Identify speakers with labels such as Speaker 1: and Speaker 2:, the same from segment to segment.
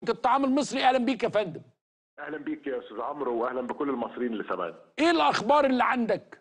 Speaker 1: الطعام المصري اهلا بيك يا فندم
Speaker 2: اهلا بيك يا استاذ عمرو واهلا بكل المصريين اللي سمعنا
Speaker 1: ايه الاخبار اللي عندك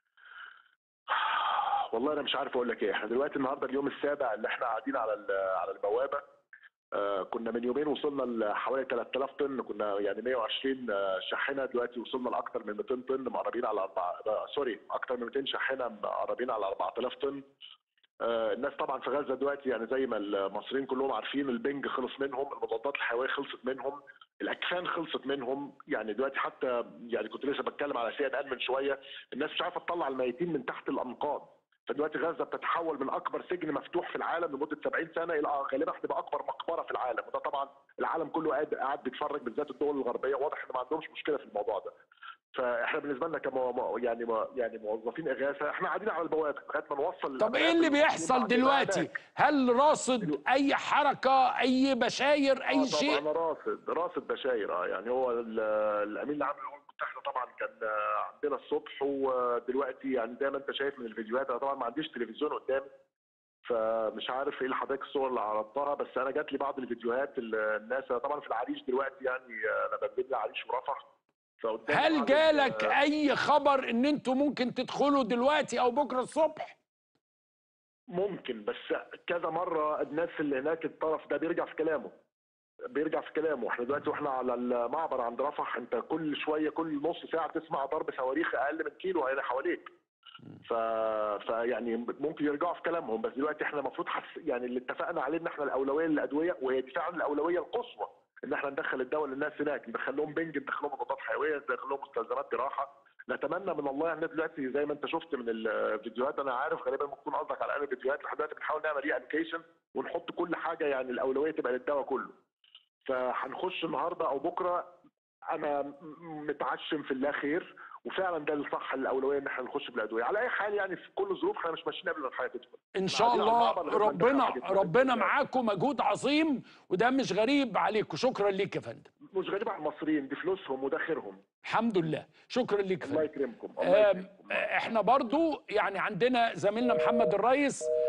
Speaker 2: والله انا مش عارف اقول لك ايه احنا دلوقتي النهارده اليوم السابع اللي احنا قاعدين على ال- على البوابه آه كنا من يومين وصلنا لحوالي 3000 طن كنا يعني 120 آه، شاحنه دلوقتي وصلنا لاكثر من 200 طن مقربين على أربعة آه سوري اكثر من 200 شاحنه مقربين على 4000 طن آه، الناس طبعا في غزه دلوقتي يعني زي ما المصريين كلهم عارفين البنج خلص منهم المضادات الحيويه خلصت منهم الاكفان خلصت منهم يعني دلوقتي حتى يعني كنت لسه بتكلم على سي ان ان من شويه الناس مش عارفه تطلع الميتين من تحت الانقاض فدلوقتي غزه بتتحول من اكبر سجن مفتوح في العالم لمده 70 سنه الى غالبا هتبقى اكبر مقبره في العالم وده طبعا العالم كله قاعد قاعد بيتفرج بالذات الدول الغربيه واضح ان ما عندهمش مشكله في الموضوع ده فاحنا بالنسبه لنا كمو يعني يعني موظفين اغاثه احنا قاعدين على البوابه لغايه ما نوصل
Speaker 1: طب ايه اللي بيحصل دلوقتي هل راصد اي حركه اي بشاير
Speaker 2: آه
Speaker 1: اي
Speaker 2: طبعا
Speaker 1: شيء
Speaker 2: انا راصد راصد بشاير اه يعني هو ال- الامين العام للامم المتحده طبعا كان آه، عندنا الصبح ودلوقتي يعني زي ما انت شايف من الفيديوهات انا طبعا ما عنديش تلفزيون قدامي فمش عارف ايه لحضرتك الصور اللي عرضتها بس انا جات لي بعض الفيديوهات ال- الناس أنا طبعا في العريش دلوقتي يعني آه، انا ببني العريش ورفح فقدامي
Speaker 1: هل
Speaker 2: بعض
Speaker 1: جالك
Speaker 2: ال-
Speaker 1: اي خبر ان انتوا ممكن تدخلوا دلوقتي او بكره الصبح
Speaker 2: ممكن بس كذا مره الناس اللي هناك الطرف ده بيرجع في كلامه بيرجع في كلامه احنا دلوقتي واحنا على المعبر عند رفح انت كل شويه كل نص ساعه تسمع ضرب صواريخ اقل من كيلو هنا حواليك ف... فيعني ممكن يرجعوا في كلامهم بس دلوقتي احنا المفروض حس... يعني اللي اتفقنا عليه ان احنا الاولويه للادويه وهي دي فعلا الاولويه القصوى ان احنا ندخل الدواء للناس هناك ندخل لهم بنج ندخل لهم مضادات حيويه ندخل لهم مستلزمات جراحه نتمنى من الله احنا دلوقتي زي ما انت شفت من الفيديوهات انا عارف غالبا ممكن تكون قصدك على انا الفيديوهات لحد دلوقتي بنحاول نعمل ري الوكيشن ونحط كل حاجه يعني الاولويه تبقى للدواء كله فهنخش النهارده او بكره انا م- متعشم في الله خير وفعلا ده الصح الاولويه ان احنا نخش بالادويه على اي حال يعني في كل الظروف احنا مش ماشيين قبل ما الحياه تدخل
Speaker 1: ان شاء
Speaker 2: قاعدين على
Speaker 1: الله
Speaker 2: المعبر لغاية ما
Speaker 1: ربنا
Speaker 2: ندخل حاجة
Speaker 1: ربنا
Speaker 2: تانية.
Speaker 1: معاكم مجهود عظيم وده مش غريب عليكم شكرا ليك يا فندم
Speaker 2: مش غريب على المصريين دي فلوسهم وده خيرهم
Speaker 1: الحمد لله شكرا ليك يا
Speaker 2: الله
Speaker 1: فندم
Speaker 2: يكرمكم الله
Speaker 1: آم،
Speaker 2: يكرمكم
Speaker 1: احنا برضو يعني عندنا زميلنا محمد الريس